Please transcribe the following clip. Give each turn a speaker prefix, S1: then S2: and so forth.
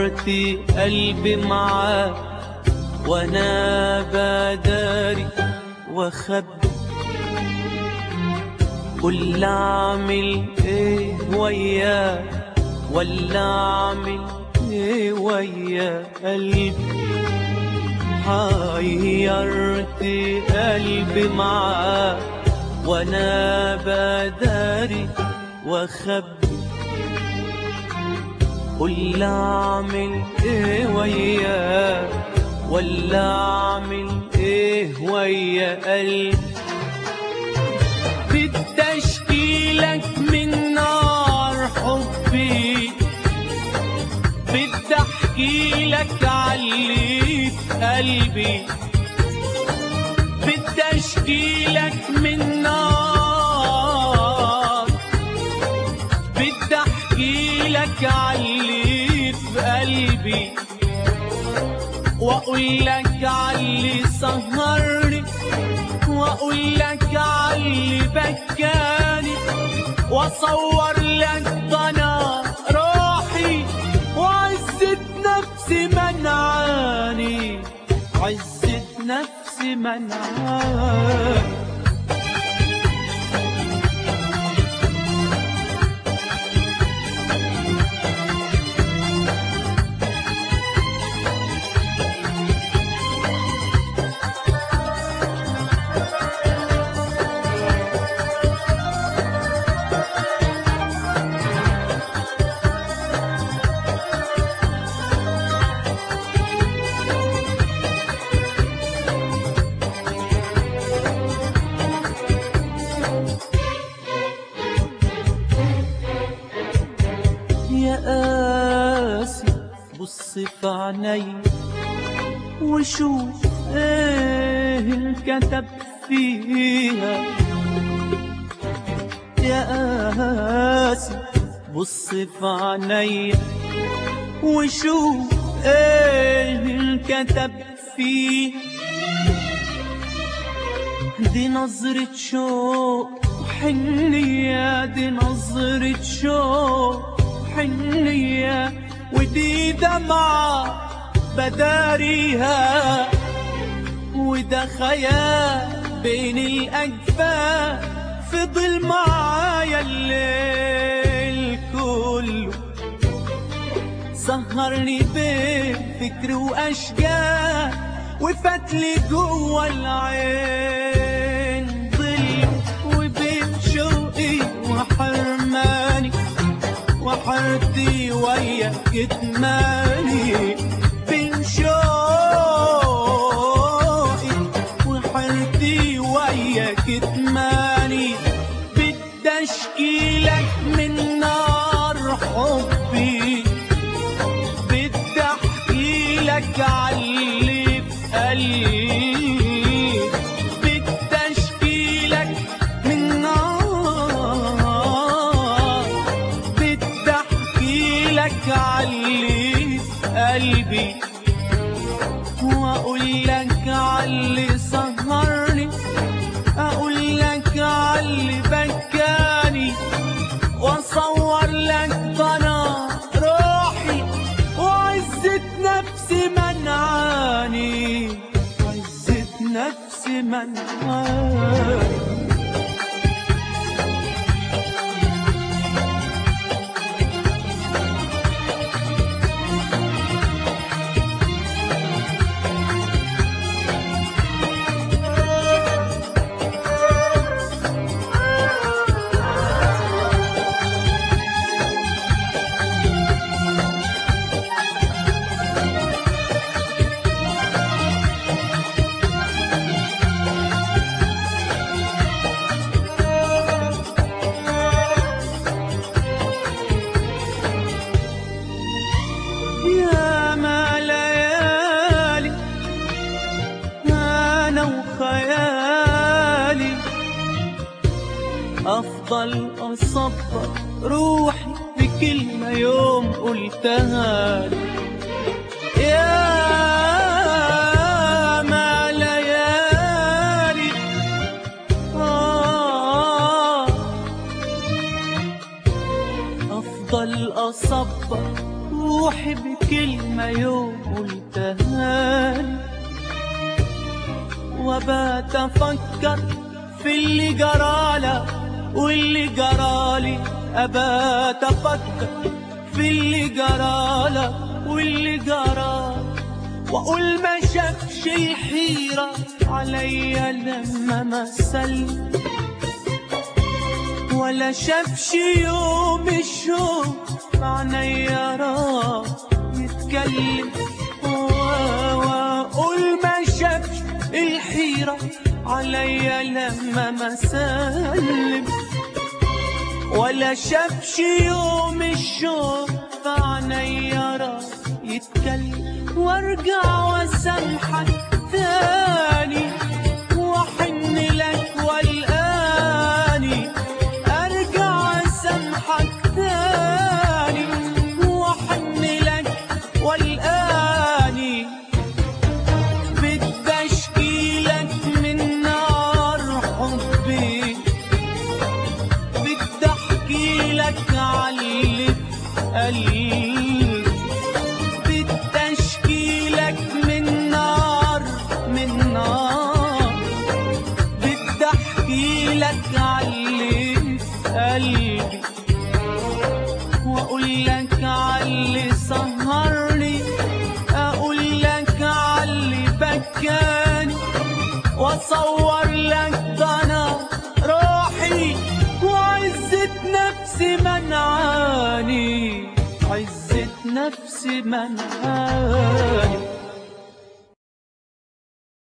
S1: حيرتي قلبي معاك وانا بداري واخبي قول اعمل ايه وياك ولا اعمل ايه ويا قلبي حيرت قلبي معاك وانا بداري واخبي قول اعمل ايه وياك ولا اعمل ايه ويا قلبي بالتشكيلك من نار حبي بدي احكي لك علي قلبي بدي اشكي لك من نار بدي احكي لك علي في قلبي واقول لك علي سهرني واقول لك علي بكاني واصور لك ضنا روحي وعزة نفسي منعاني عزة نفسي منعاني يا قاسي بص في عيني وشوف ايه انكتب فيها يا قاسي بص في عيني وشوف ايه انكتب فيها دي نظرة شوق حنية دي نظرة شوق حنية ودي دمعة بداريها وده خيال بين الأجفاف فضل معايا الليل كله سهرني بفكر وأشجار وفتلي جوا العين ظل وبين شوقي وحرماني وحرتي ويا كتماني بين شوقي وحرتي ويا كتماني بدي اشكيلك من نار حبي بدي احكي لك علي في قلبي بدي اشكي لك من نار بدي احكي لك علي في قلبي واقول لك علي سهرني اقول لك علي بكاني واصور لك ضنا روحي وعزة نفسي منعاني عزة نفسي منعاني يا ما ليالي انا وخيالي افضل اصبر روحي بكلمه يوم قلتها لي. يا ما ليالي آه افضل اصبر روحي بكلمه كلمة يوم قلتها لي وبات أفكر في اللي جرالك واللي جرالي أبات أفكر في اللي جرالك واللي جرالي وأقول ما شافش الحيرة عليا لما مثل ولا شافش يوم الشوق معنى راح يتكلم و- واقول ما شافش الحيرة عليا لما ما سلم ولا شافش يوم الشوق معنى راح يتكلم وارجع واسامحك تاني واحن لك والاني ارجع اسامحك تاني واحن لك والاني بدي اشكيلك من نار حبي بدي احكي لك علي في قلبي بدي اشكي لك من نار من نار بدي احكي لك علي في قلبي واقول لك علي سهرني اقول لك علي بكاني واصور لك ده انا روحي وعزة نفسي منعاني عزة نفسي منعاني